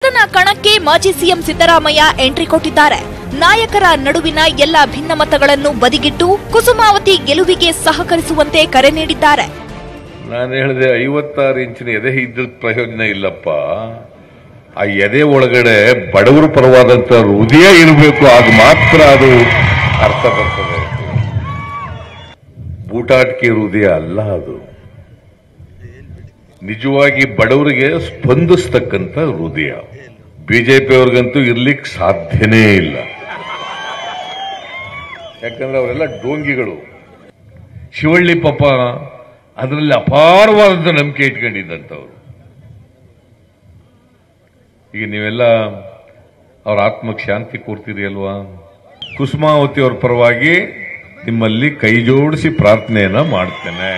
ಗೌಡನ ಕಣಕ್ಕೆ ಮಾಜಿ CM Siddaramaiah entry ಕೊಟ್ಟಿದ್ದಾರೆ ನಾಯಕರ ನಡುವಿನ ಎಲ್ಲ ಭಿನ್ನಮತಗಳನ್ನು ಬದಿಗಿಟ್ಟು ಕುಸುಮಾವತಿ ಗೆಲುವಿಗೆ ಸಹಕರಿಸುವಂತೆ ಕರೆ ನೀಡಿದ್ದಾರೆ ನಾನು ಹೇಳಿದೆ ಐವತ್ತಾರು ಇಂಚಿನ ಎದೆ ಇದ್ದ ಪ್ರಯೋಜನ ಇಲ್ಲಪ್ಪ ಆ ಎದೆ ಒಳಗಡೆ ಬಡವರ ಪರವಾದಂತ ಹೃದಯ ಇರಬೇಕು ಆಗ ಮಾತ್ರ ಅದು ಅರ್ಥ ಬರ್ತದೆ ಬೂಟಾಟಿಕೆ ಹೃದಯ ಅಲ್ಲ ಅದು ನಿಜವಾಗಿ ಬಡವರಿಗೆ ಸ್ಪಂದಿಸ್ತಕ್ಕಂಥ ಹೃದಯ ಬಿಜೆಪಿ ಅವ್ರಿಗಂತೂ ಇರ್ಲಿಕ್ಕೆ ಸಾಧ್ಯನೇ ಇಲ್ಲ ಯಾಕಂದ್ರೆ ಅವರೆಲ್ಲ ಡೋಂಗಿಗಳು ಶಿವಳ್ಳಿ ಪಾಪ ಅದರಲ್ಲಿ ಅಪಾರವಾದಂತ ನಂಬಿಕೆ ಇಟ್ಕೊಂಡಿದ್ದಂಥವ್ರು ಈಗ ನೀವೆಲ್ಲ ಅವ್ರ ಆತ್ಮಕ್ಕೆ ಶಾಂತಿ ಕೋರ್ತೀರಿ ಅಲ್ವಾ ಕುಸುಮಾವತಿ ಅವ್ರ ಪರವಾಗಿ ನಿಮ್ಮಲ್ಲಿ ಕೈ ಜೋಡಿಸಿ ಪ್ರಾರ್ಥನೆಯನ್ನ ಮಾಡ್ತೇನೆ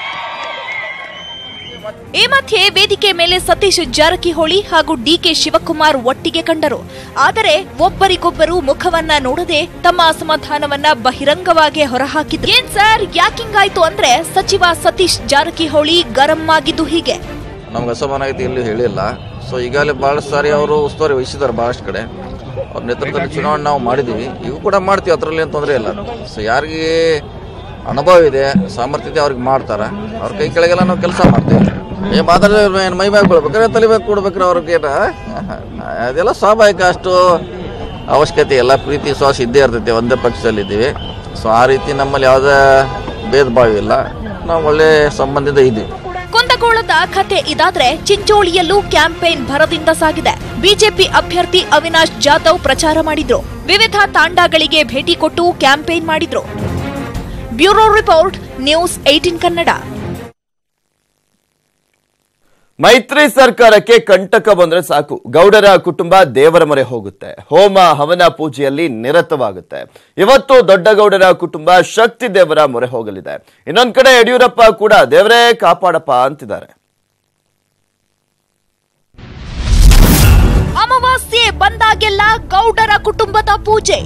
ಈ ಮಧ್ಯೆ ವೇದಿಕೆ ಮೇಲೆ ಸತೀಶ್ ಜಾರಕಿಹೊಳಿ ಹಾಗೂ ಡಿಕೆ ಶಿವಕುಮಾರ್ ಒಟ್ಟಿಗೆ ಕಂಡರು ಆದರೆ ಒಬ್ಬರಿಗೊಬ್ಬರು ಮುಖವನ್ನ ನೋಡದೆ ತಮ್ಮ ಅಸಮಾಧಾನವನ್ನ ಬಹಿರಂಗವಾಗಿ ಹೊರಹಾಕಿದ್ರು ಏನ್ ಸರ್ ಯಾಕಿಂಗಾಯ್ತು ಅಂದ್ರೆ ಸಚಿವ ಸತೀಶ್ ಜಾರಕಿಹೊಳಿ ಗರಂ ಆಗಿದ್ದು ಹೀಗೆ ನಮ್ಗೆ ಅಸಮಾನ ಆಗೈತಿ ಎಲ್ಲೂ ಹೇಳಿಲ್ಲ ಸೊ ಈಗಾಗಲೇ ಭಾಳಷ್ಟು ಸಾರಿ ಅವರು ಉಸ್ತುವಾರಿ ವಹಿಸಿದ್ದಾರೆ ಭಾಳಷ್ಟು ಕಡೆ ಅವ್ರ ನೇತೃತ್ವದಲ್ಲಿ ಚುನಾವಣೆ ನಾವು ಮಾಡಿದ್ದೀವಿ ಈಗ ಕೂಡ ಮಾಡ್ತೀವಿ ಅದರಲ್ಲಿ ಏನು ತೊಂದರೆ ಇಲ್ಲ ಸೊ ಯಾರಿಗೆ ಅನುಭವ ಇದೆ ಸಾಮರ್ಥ್ಯ ಇದೆ ಅವ್ರಿಗೆ ಮಾಡ್ತಾರೆ ಅವ್ರ ಕೈ ಕೆಳಗೆಲ್ಲ ನಾವು ಕೆಲಸ ಮಾಡ್ತೀವಿ ಏ ಮಾತಾಡಿದ್ರೆ ಏನು ಮೈ ಮ್ಯಾಗ ಕೊಡ್ಬೇಕಾರೆ ತಲೆ ಮ್ಯಾಗ ಕೊಡ್ಬೇಕ್ರೆ ಅವ್ರಿಗೆ ಏನ ಅದೆಲ್ಲ ಸ್ವಾಭಾವಿಕ ಅಷ್ಟು ಅವಶ್ಯಕತೆ ಎಲ್ಲ ಪ್ರೀತಿ ವಿಶ್ವಾಸ ಇದ್ದೇ ಇರ್ತೈತೆ ಒಂದೇ ಪಕ್ಷದಲ್ಲಿದ್ದೀವಿ ಸೊ ಆ ರೀತಿ ನಮ್ಮಲ್ಲಿ ಯಾವುದೇ ಭೇದ ಭಾವ ಇಲ್ಲ ನಾವು ಒಳ್ಳೆ ಸಂಬಂಧದಿಂದ ಇದ್ದೀವಿ ಕುಂದಗೋಳದ ಕಥೆ ಇದಾದ್ರೆ ಚಿಂಚೋಳಿಯಲ್ಲೂ ಕ್ಯಾಂಪೇನ್ ಭರದಿಂದ ಸಾಗಿದೆ ಬಿಜೆಪಿ ಅಭ್ಯರ್ಥಿ ಅವಿನಾಶ್ ಜಾಧವ್ ಪ್ರಚಾರ ಮಾಡಿದ್ರು ವಿವಿಧ ತಾಂಡಗಳಿಗೆ ಭೇಟಿ ಕೊಟ್ಟು ಕ್ಯಾಂಪೇನ್ ಮಾಡಿದ್ರು bureau report news eighteen Kannada ಮೈತ್ರಿ ಸರ್ಕಾರಕ್ಕೆ ಕಂಟಕ ಬಂದ್ರೆ ಸಾಕು ಗೌಡರ ಕುಟುಂಬ ದೇವರ ಮೊರೆ ಹೋಗುತ್ತೆ ಹೋಮ ಹವನ ಪೂಜೆಯಲ್ಲಿ ನಿರತವಾಗುತ್ತೆ ಇವತ್ತು ದೊಡ್ಡಗೌಡರ ಕುಟುಂಬ ಶಕ್ತಿ ದೇವರ ಮೊರೆ ಹೋಗಲಿದೆ ಇನ್ನೊಂದ್ ಕಡೆ ಯಡಿಯೂರಪ್ಪ ಕೂಡ ದೇವರೇ ಕಾಪಾಡಪ್ಪ ಅಂತಿದ್ದಾರೆ ಅಮಾವಾಸ್ಯೆ ಬಂದಾಗೆಲ್ಲ ಗೌಡರ ಕುಟುಂಬದ ಪೂಜೆ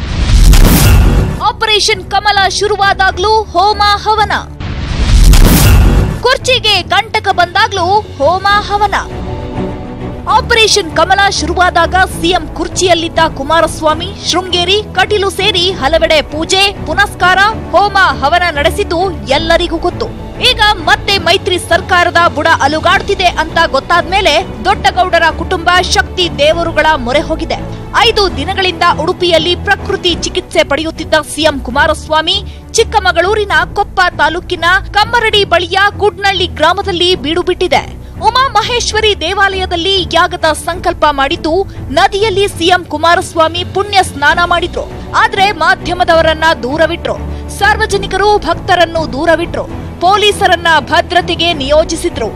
ಆಪರೇಷನ್ ಕಮಲ ಶುರುವಾದಾಗ್ಲೂ ಹೋಮ ಹವನ ಕುರ್ಚಿಗೆ ಕಂಟಕ ಬಂದಾಗ್ಲೂ ಹೋಮ ಹವನ ಆಪರೇಷನ್ ಕಮಲ ಶುರುವಾದಾಗ ಸಿಎಂ ಕುರ್ಚಿಯಲ್ಲಿದ್ದ ಕುಮಾರಸ್ವಾಮಿ ಶೃಂಗೇರಿ ಕಟೀಲು ಸೇರಿ ಹಲವೆಡೆ ಪೂಜೆ ಪುನಸ್ಕಾರ ಹೋಮ ಹವನ ನಡೆಸಿದ್ದು ಎಲ್ಲರಿಗೂ ಗೊತ್ತು ಈಗ ಮತ್ತೆ ಮೈತ್ರಿ ಸರ್ಕಾರದ ಬುಡ ಅಲುಗಾಡ್ತಿದೆ ಅಂತ ಗೊತ್ತಾದ್ಮೇಲೆ ದೊಡ್ಡಗೌಡರ ಕುಟುಂಬ ಶಕ್ತಿ ದೇವರುಗಳ ಮೊರೆ ಹೋಗಿದೆ ಐದು ದಿನಗಳಿಂದ ಉಡುಪಿಯಲ್ಲಿ ಪ್ರಕೃತಿ ಚಿಕಿತ್ಸೆ ಪಡೆಯುತ್ತಿದ್ದ ಸಿಎಂ ಕುಮಾರಸ್ವಾಮಿ ಚಿಕ್ಕಮಗಳೂರಿನ ಕೊಪ್ಪ ತಾಲೂಕಿನ ಕಮ್ಮರಡಿ ಬಳಿಯ ಗುಡ್ನಳ್ಳಿ ಗ್ರಾಮದಲ್ಲಿ ಬೀಡು ಬಿಟ್ಟಿದೆ ಉಮಾ ಮಹೇಶ್ವರಿ ದೇವಾಲಯದಲ್ಲಿ ಯಾಗದ ಸಂಕಲ್ಪ ಮಾಡಿದ್ದು ನದಿಯಲ್ಲಿ ಸಿಎಂ ಕುಮಾರಸ್ವಾಮಿ ಪುಣ್ಯ ಸ್ನಾನ ಮಾಡಿದ್ರು ಆದ್ರೆ ಮಾಧ್ಯಮದವರನ್ನ ದೂರವಿಟ್ರು ಸಾರ್ವಜನಿಕರು ಭಕ್ತರನ್ನು ದೂರವಿಟ್ರು ಪೊಲೀಸರನ್ನ ಭದ್ರತೆಗೆ ನಿಯೋಜಿಸಿದ್ರು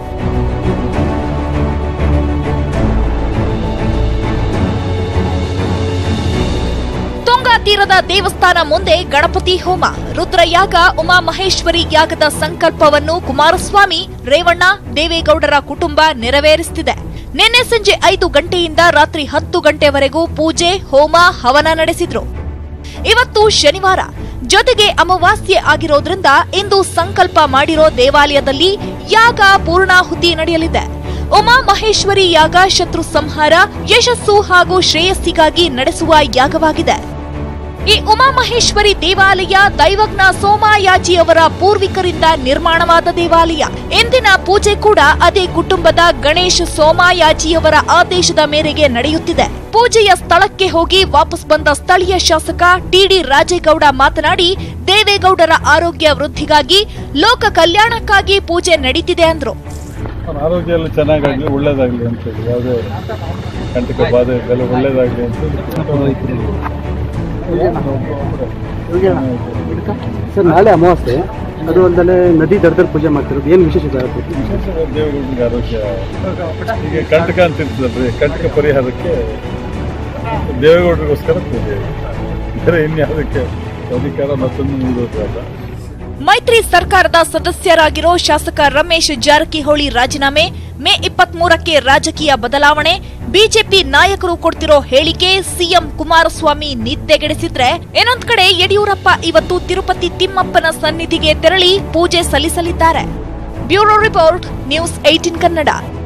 ತುಂಗಾ ತೀರದ ದೇವಸ್ಥಾನ ಮುಂದೆ ಗಣಪತಿ ಹೋಮ ರುದ್ರಯಾಗ ಉಮಾಮಹೇಶ್ವರಿ ಯಾಗದ ಸಂಕಲ್ಪವನ್ನು ಕುಮಾರಸ್ವಾಮಿ ರೇವಣ್ಣ ದೇವೇಗೌಡರ ಕುಟುಂಬ ನೆರವೇರಿಸುತ್ತಿದೆ ನಿನ್ನೆ ಸಂಜೆ ಐದು ಗಂಟೆಯಿಂದ ರಾತ್ರಿ ಹತ್ತು ಗಂಟೆವರೆಗೂ ಪೂಜೆ ಹೋಮ ಹವನ ನಡೆಸಿದ್ರು ಇವತ್ತು ಶನಿವಾರ ಜೊತೆಗೆ ಅಮಾವಾಸ್ಯೆ ಆಗಿರೋದ್ರಿಂದ ಇಂದು ಸಂಕಲ್ಪ ಮಾಡಿರೋ ದೇವಾಲಯದಲ್ಲಿ ಯಾಗ ಪೂರ್ಣಾಹುತಿ ನಡೆಯಲಿದೆ ಉಮಾ ಮಹೇಶ್ವರಿ ಯಾಗ ಶತ್ರು ಸಂಹಾರ ಯಶಸ್ಸು ಹಾಗೂ ಶ್ರೇಯಸ್ಸಿಗಾಗಿ ನಡೆಸುವ ಯಾಗವಾಗಿದೆ ಈ ಉಮಾಮಹೇಶ್ವರಿ ದೇವಾಲಯ ದೈವಜ್ಞ ಸೋಮಾಯಾಜಿಯವರ ಪೂರ್ವಿಕರಿಂದ ನಿರ್ಮಾಣವಾದ ದೇವಾಲಯ ಇಂದಿನ ಪೂಜೆ ಕೂಡ ಅದೇ ಕುಟುಂಬದ ಗಣೇಶ್ ಸೋಮಾಯಾಜಿಯವರ ಆದೇಶದ ಮೇರೆಗೆ ನಡೆಯುತ್ತಿದೆ ಪೂಜೆಯ ಸ್ಥಳಕ್ಕೆ ಹೋಗಿ ವಾಪಸ್ ಬಂದ ಸ್ಥಳೀಯ ಶಾಸಕ ಟಿಡಿ ರಾಜೇಗೌಡ ಮಾತನಾಡಿ ದೇವೇಗೌಡರ ಆರೋಗ್ಯ ವೃದ್ಧಿಗಾಗಿ ಲೋಕ ಕಲ್ಯಾಣಕ್ಕಾಗಿ ಪೂಜೆ ನಡೀತಿದೆ ಅಂದ್ರು ಅವ್ರ ಆರೋಗ್ಯ ಎಲ್ಲ ಚೆನ್ನಾಗಾಗಲಿ ಒಳ್ಳೇದಾಗಲಿ ಅಂತೇಳಿ ಯಾವುದೇ ಕಂಟಕ ಬಾಧೆ ಎಲ್ಲ ಒಳ್ಳೇದಾಗಲಿ ಅಂತೇಳಿ ಸರ್ ನಾಳೆ ಅಮಾವಾಸ್ಯೆ ಅದು ಅಲ್ಲದೆ ನದಿ ದಡದಲ್ಲಿ ಪೂಜೆ ಮಾಡ್ತಿರೋದು ಏನು ವಿಶೇಷತೆ ಆಗುತ್ತೆ ವಿಶೇಷವಾಗಿ ದೇವಗುಡಿಗೆ ಆರೋಗ್ಯ ಈಗ ಕಂಟಕ ಅಂತ ಇರ್ತದಲ್ರಿ ಕಂಟಕ ಪರಿಹಾರಕ್ಕೆ ದೇವೇಗೌಡರಿಗೋಸ್ಕರ ಪೂಜೆ ಬೇರೆ ಇನ್ಯಾವುದಕ್ಕೆ ಅಧಿಕಾರ ಮತ್ತೊಂದು ನೀಡೋದಲ್ಲ ಮೈತ್ರಿ ಸರ್ಕಾರದ ಸದಸ್ಯರಾಗಿರೋ ಶಾಸಕ ರಮೇಶ್ ಜಾರಕಿಹೊಳಿ ರಾಜೀನಾಮೆ ಮೇ ಇಪ್ಪತ್ಮೂರಕ್ಕೆ ರಾಜಕೀಯ ಬದಲಾವಣೆ ಬಿಜೆಪಿ ನಾಯಕರು ಕೊಡ್ತಿರೋ ಹೇಳಿಕೆ ಸಿಎಂ ಕುಮಾರಸ್ವಾಮಿ ನಿದ್ದೆಗೆಡಿಸಿದ್ರೆ ಇನ್ನೊಂದ್ ಕಡೆ ಯಡಿಯೂರಪ್ಪ ಇವತ್ತು ತಿರುಪತಿ ತಿಮ್ಮಪ್ಪನ ಸನ್ನಿಧಿಗೆ ತೆರಳಿ ಪೂಜೆ ಸಲ್ಲಿಸಲಿದ್ದಾರೆ bureau report news eighteen Kannada